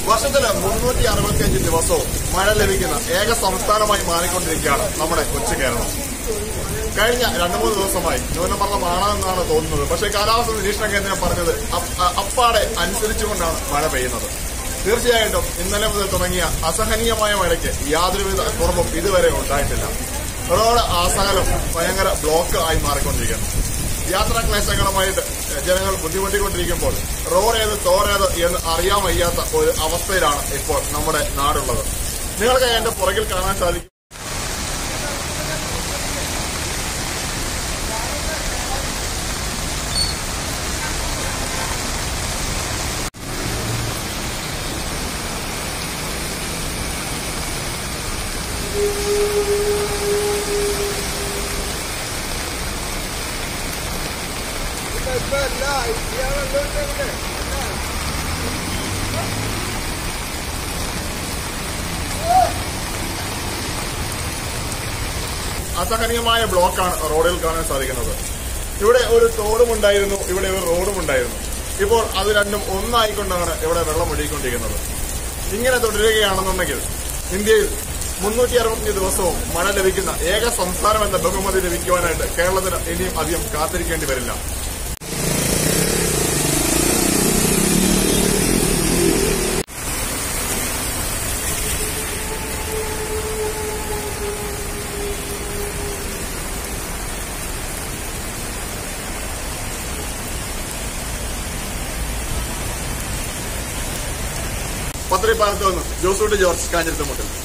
വർഷത്തില് മുന്നൂറ്റി അറുപത്തിയഞ്ച് ദിവസവും മഴ ലഭിക്കുന്ന ഏക സംസ്ഥാനമായി മാറിക്കൊണ്ടിരിക്കുകയാണ് നമ്മുടെ കൊച്ചു കേരളം കഴിഞ്ഞ രണ്ടു മൂന്ന് ദിവസമായി ന്യൂനമർദ്ദമാണെന്നാണ് തോന്നുന്നത് പക്ഷേ കാലാവസ്ഥ നിരീക്ഷണ കേന്ദ്രം പറഞ്ഞത് അപ്- അ- അപ്പാടെ അനുസരിച്ചുകൊണ്ടാണ് മഴ പെയ്യുന്നത് തീർച്ചയായിട്ടും ഇന്നലെ മുതൽ തുടങ്ങിയ അസഹനീയമായ മഴയ്ക്ക് യാതൊരുവിധ കുറവും ഇതുവരെ ഉണ്ടായിട്ടില്ല റോഡ് ആസകലം ഭയങ്കര ബ്ലോക്ക് ആയി മാറിക്കൊണ്ടിരിക്കുന്നു യാത്രാ ക്ലേശങ്ങളുമായിട്ട് ജനങ്ങൾ ബുദ്ധിമുട്ടിക്കൊണ്ടിരിക്കുമ്പോൾ റോഡ് ഏത് തോറേത് എന്ന് അറിയാൻ വയ്യാത്ത ഒരു അവസ്ഥയിലാണ് ഇപ്പോൾ നമ്മുടെ നാടുള്ളത് നിങ്ങൾക്ക് എന്റെ പുറകിൽ കാണാൻ സാധിക്കും അസഹനീയമായ ബ്ലോക്കാണ് റോഡിൽ കാണാൻ സാധിക്കുന്നത് ഇവിടെ ഒരു തോടും ഉണ്ടായിരുന്നു ഇവിടെ ഒരു റോഡും ഉണ്ടായിരുന്നു ഇപ്പോൾ അത് രണ്ടും ഒന്നായിക്കൊണ്ടാണ് ഇവിടെ വെള്ളം ഒഴുകിക്കൊണ്ടിരിക്കുന്നത് ഇങ്ങനെ തുടരുകയാണെന്നുണ്ടെങ്കിൽ ഇന്ത്യയിൽ മുന്നൂറ്റി അറുപത്തഞ്ച് ദിവസവും മഴ ലഭിക്കുന്ന ഏക സംസ്ഥാനം എന്ന ബഹുമതി ലഭിക്കുവാനായിട്ട് കേരളത്തിന് ഇനിയും അധികം കാത്തിരിക്കേണ്ടി വരില്ല പത്രിപ്പാലത്ത് നിന്ന് ജോസൂട്ട് ജോർജ് കാഞ്ഞിരത്തുമുട്ടിൽ